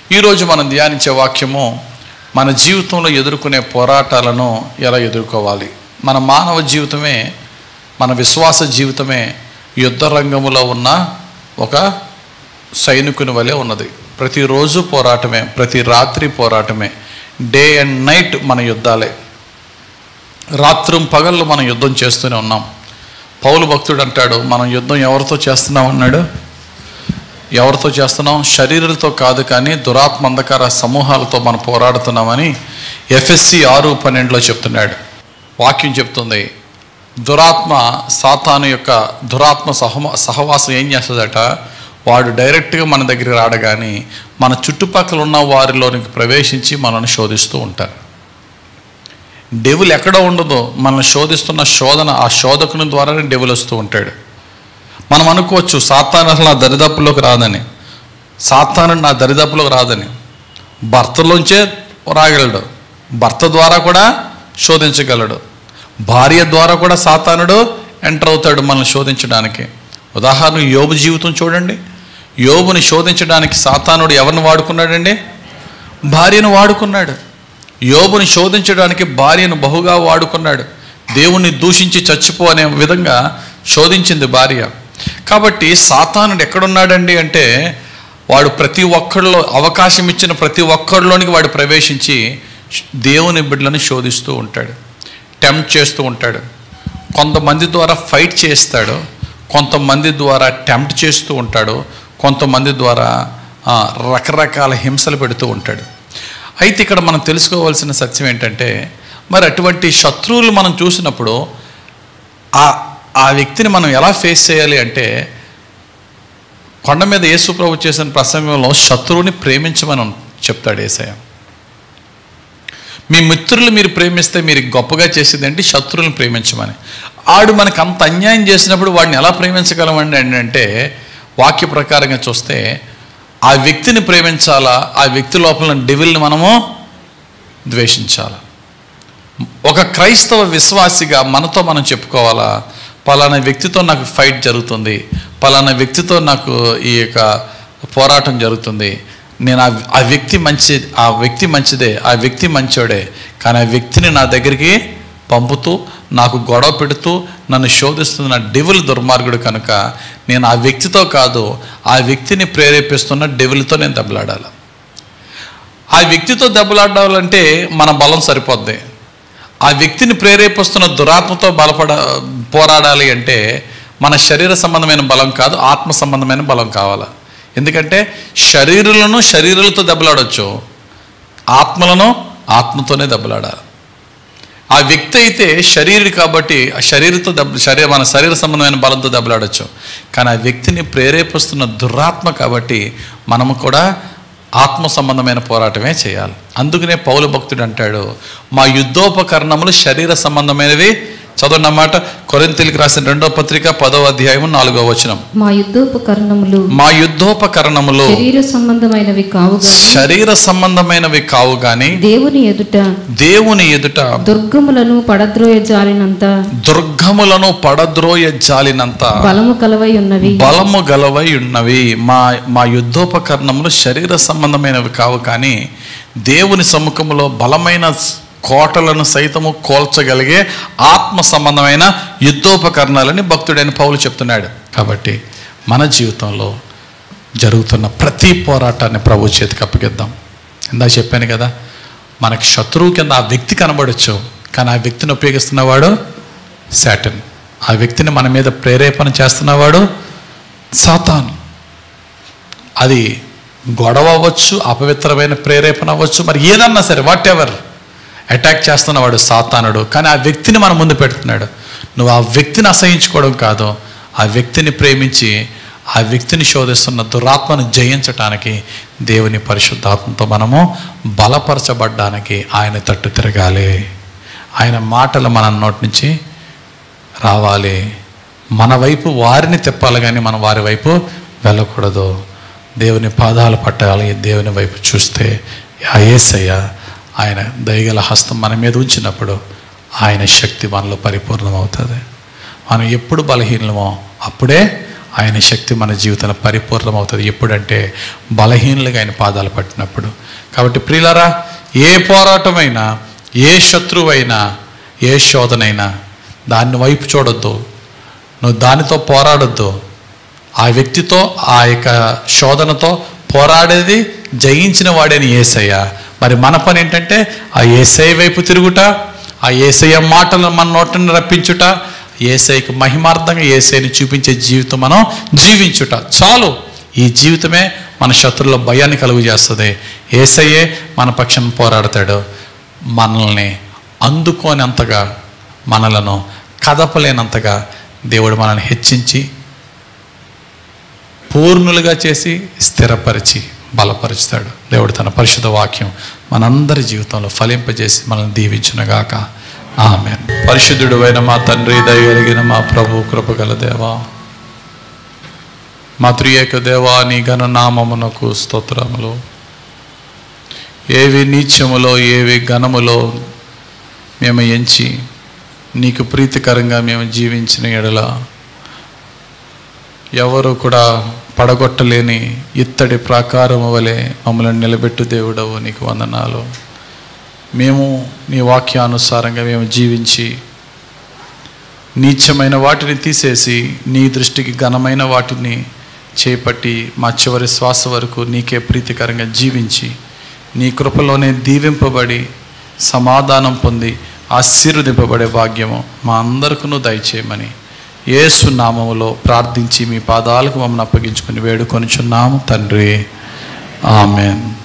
ఈరోజు మనం ధ్యానించే వాక్యము మన జీవితంలో ఎదుర్కొనే పోరాటాలను ఎలా ఎదుర్కోవాలి మన మానవ జీవితమే మన విశ్వాస జీవితమే యుద్ధ రంగములో ఉన్న ఒక సైనికుని వలె ఉన్నది ప్రతిరోజు పోరాటమే ప్రతి రాత్రి పోరాటమే డే అండ్ నైట్ మన యుద్ధాలే రాత్రం పగళ్ళు మనం యుద్ధం చేస్తూనే ఉన్నాం పౌలు భక్తుడు అంటాడు మనం యుద్ధం ఎవరితో చేస్తున్నాం అన్నాడు ఎవరితో చేస్తున్నాం శరీరాలతో కాదు కానీ దురాత్మ అంధకార సమూహాలతో మనం పోరాడుతున్నామని ఎఫ్ఎస్సి ఆరు పన్నెండులో చెప్తున్నాడు వాక్యం చెప్తుంది దురాత్మ సాతాను యొక్క దురాత్మ సహమ సహవాసం ఏం చేస్తుందట వాడు డైరెక్ట్గా మన దగ్గరికి రాడు కానీ మన చుట్టుపక్కల ఉన్న వారిలోనికి ప్రవేశించి మనల్ని శోధిస్తూ ఉంటారు డెవులు ఎక్కడ ఉండదో మనల్ని శోధిస్తున్న శోధన ఆ శోధకుని ద్వారానే డెవులు వస్తూ ఉంటాడు మనం అనుకోవచ్చు సాతాను అసలు నా దరిదాపుల్లోకి రాదని సాతాను నా దరిదాపులోకి రాదని భర్తలోంచే రాగలడు భర్త ద్వారా కూడా శోధించగలడు భార్య ద్వారా కూడా సాతానుడు ఎంటర్ అవుతాడు మనల్ని శోధించడానికి ఉదాహరణ యోబు జీవితం చూడండి యోబుని శోధించడానికి సాతానుడు ఎవరిని వాడుకున్నాడండి భార్యను వాడుకున్నాడు యోబుని శోధించడానికి భార్యను బహుగా వాడుకున్నాడు దేవుణ్ణి దూషించి చచ్చిపో అనే విధంగా శోధించింది భార్య కాబట్టి సాతానుడు ఎక్కడున్నాడండి అంటే వాడు ప్రతి ఒక్కరిలో అవకాశం ఇచ్చిన ప్రతి ఒక్కరిలోనికి వాడు ప్రవేశించి దేవుని బిడ్డలను శోధిస్తూ ఉంటాడు టెంప్ట్ చేస్తూ ఉంటాడు కొంతమంది ద్వారా ఫైట్ చేస్తాడు కొంతమంది ద్వారా టెంప్ట్ చేస్తూ ఉంటాడు కొంతమంది ద్వారా ఆ, రకరకాల హింసలు పెడుతూ ఉంటాడు అయితే ఇక్కడ మనం తెలుసుకోవాల్సిన సత్యం ఏంటంటే మరి అటువంటి శత్రువులు మనం చూసినప్పుడు ఆ ఆ వ్యక్తిని మనం ఎలా ఫేస్ చేయాలి అంటే కొండ మీద యేసు ప్రభు చేసిన ప్రసంగంలో శత్రువుని ప్రేమించమని చెప్తాడు ఏసయ్య మీ మిత్రులు మీరు ప్రేమిస్తే మీరు గొప్పగా చేసేది ఏంటి శత్రువులను ప్రేమించమని ఆడు మనకు అంత అన్యాయం చేసినప్పుడు వాడిని ఎలా ప్రేమించగలమండి అని అంటే వాక్య ప్రకారంగా చూస్తే ఆ వ్యక్తిని ప్రేమించాలా ఆ వ్యక్తి లోపల డెవిల్ని మనము ద్వేషించాలా ఒక క్రైస్తవ విశ్వాసిగా మనతో మనం చెప్పుకోవాలా పలానా వ్యక్తితో నాకు ఫైట్ జరుగుతుంది పలానా వ్యక్తితో నాకు ఈ యొక్క పోరాటం జరుగుతుంది నేను ఆ ఆ వ్యక్తి మంచి ఆ వ్యక్తి మంచిదే ఆ వ్యక్తి మంచోడే కానీ ఆ వ్యక్తిని నా దగ్గరికి పంపుతూ నాకు గొడవ పెడుతూ నన్ను శోధిస్తున్న డెవిల్ దుర్మార్గుడు కనుక నేను ఆ వ్యక్తితో కాదు ఆ వ్యక్తిని ప్రేరేపిస్తున్న డెవిల్తో నేను దెబ్బలాడాలి ఆ వ్యక్తితో దెబ్బలాడాలంటే మన బలం సరిపోద్ది ఆ వ్యక్తిని ప్రేరేపిస్తున్న దురాత్మతో బలపడ పోరాడాలి అంటే మన శరీర సంబంధమైన బలం కాదు ఆత్మ సంబంధమైన బలం కావాలి ఎందుకంటే శరీరులను శరీరాలతో దెబ్బలాడవచ్చు ఆత్మలను ఆత్మతోనే దెబ్బలాడాలి ఆ వ్యక్తి అయితే శరీరుడు కాబట్టి ఆ శరీరంతో దెబ్బ శరీర మన శరీర సంబంధమైన బలంతో దెబ్బలాడచ్చు కానీ ఆ వ్యక్తిని ప్రేరేపిస్తున్న దురాత్మ కాబట్టి మనము కూడా ఆత్మ సంబంధమైన పోరాటమే చేయాలి అందుకనే పౌలు భక్తుడు అంటాడు మా యుద్ధోపకరణములు శరీర సంబంధమైనవి చదవన్నమాట కొరింతలకు రాసిన రెండో పత్రిక పదో అధ్యాయం నాలుగో వచనం మా యుద్ధోపకరణములు మా యుద్ధోపకరణములు శరీర సంబంధమైనవి కావు గాని శరీర సంబంధమైనవి కావు గాని దేవుని ఎదుట దేవుని ఎదుట దుర్గములను పడద్రోయ జాలినంత దుర్గములను పడద్రోయ జాలినంత బలము కలవై ఉన్నవి బలము గలవై ఉన్నవి మా మా యుద్ధోపకరణములు శరీర సంబంధమైనవి కావు కానీ దేవుని సముఖములో బలమైన కోటలను సైతము కోల్చగలిగే ఆత్మ సంబంధమైన యుద్ధోపకరణాలని భక్తుడైన పౌలు చెప్తున్నాడు కాబట్టి మన జీవితంలో జరుగుతున్న ప్రతి పోరాటాన్ని ప్రభు చేతికి అప్పగిద్దాం ఇందా చెప్పాను కదా మనకి శత్రువు కింద ఆ వ్యక్తి కనబడచ్చు కానీ ఆ వ్యక్తిని ఉపయోగిస్తున్నవాడు శాటన్ ఆ వ్యక్తిని మన మీద ప్రేరేపణ చేస్తున్నవాడు సాతాను అది గొడవ అవ్వచ్చు అపవిత్రమైన ప్రేరేపణ అవ్వచ్చు మరి ఏదన్నా సరే వాట్ ఎవర్ అటాక్ చేస్తున్నవాడు సాతానుడు కానీ ఆ వ్యక్తిని మన ముందు పెడుతున్నాడు నువ్వు ఆ వ్యక్తిని అసహించుకోవడం కాదు ఆ వ్యక్తిని ప్రేమించి ఆ వ్యక్తిని శోధిస్తున్న దురాత్మను జయించటానికి దేవుని పరిశుద్ధాత్మతో మనము బలపరచబడ్డానికి ఆయన తట్టు తిరగాలి ఆయన మాటలు మన నోటి నుంచి రావాలి మన వైపు వారిని తిప్పాలి కానీ మనం వారి వైపు వెళ్ళకూడదు దేవుని పాదాలు పట్టాలి దేవుని వైపు చూస్తే ఆ యేసయ్య ఆయన దయగల హస్తం మన మీద ఉంచినప్పుడు ఆయన శక్తి మనలో పరిపూర్ణమవుతుంది మనం ఎప్పుడు బలహీనమో అప్పుడే ఆయన శక్తి మన జీవితంలో పరిపూర్ణమవుతుంది ఎప్పుడంటే బలహీనులుగా ఆయన పాదాలు పట్టినప్పుడు కాబట్టి ప్రియులరా ఏ పోరాటమైనా ఏ శత్రువైనా ఏ శోధనైనా దాన్ని వైపు చూడొద్దు నువ్వు దానితో పోరాడొద్దు ఆ వ్యక్తితో ఆ యొక్క శోధనతో పోరాడేది జయించిన వాడేని ఏసయ్య మరి మన పని ఏంటంటే ఆ ఏసఐ వైపు తిరుగుట ఆ ఏసయ్య మాటలను మన నోటిని రప్పించుట ఏసైకి మహిమార్థంగా ఏసైని చూపించే జీవితం మనం జీవించుట చాలు ఈ జీవితమే మన శత్రువుల భయాన్ని కలుగు చేస్తుంది ఏసయ్యే మన పక్షం పోరాడతాడు మనల్ని అందుకోనంతగా మనలను కదపలేనంతగా దేవుడు మనల్ని హెచ్చించి పూర్ణులుగా చేసి స్థిరపరిచి బలపరుచుతాడు దేవుడు తన పరిశుద్ధ వాక్యం మనందరి జీవితంలో ఫలింపజేసి మనల్ని దీవించునుగాక ఆమె పరిశుద్ధుడు అయిన మా తండ్రి దయగలిగిన మా ప్రభు కృపగల దేవా మా త్రియేక దేవా నీ ఘన నామమునకు స్తోత్రములు ఏవి నీచములో ఏవి ఘనములో మేము ఎంచి నీకు ప్రీతికరంగా మేము జీవించిన ఎడల ఎవరు కూడా పడగొట్టలేని ఇత్తడి ప్రాకారము వలె మమ్మల్ని నిలబెట్టు దేవుడవు నీకు వందనాలు మేము నీ వాక్యానుసారంగా మేము జీవించి నీచమైన వాటిని తీసేసి నీ దృష్టికి ఘనమైన వాటిని చేపట్టి మా చివరి శ్వాస వరకు నీకే ప్రీతికరంగా జీవించి నీ కృపలోనే దీవింపబడి సమాధానం పొంది ఆశీర్వదింపబడే భాగ్యము మా అందరికీ దయచేయమని యేసు నామములో ప్రార్థించి మీ పాదాలకు మమ్మల్ని అప్పగించుకుని వేడుకొనిచున్నాము తండ్రి ఆమెన్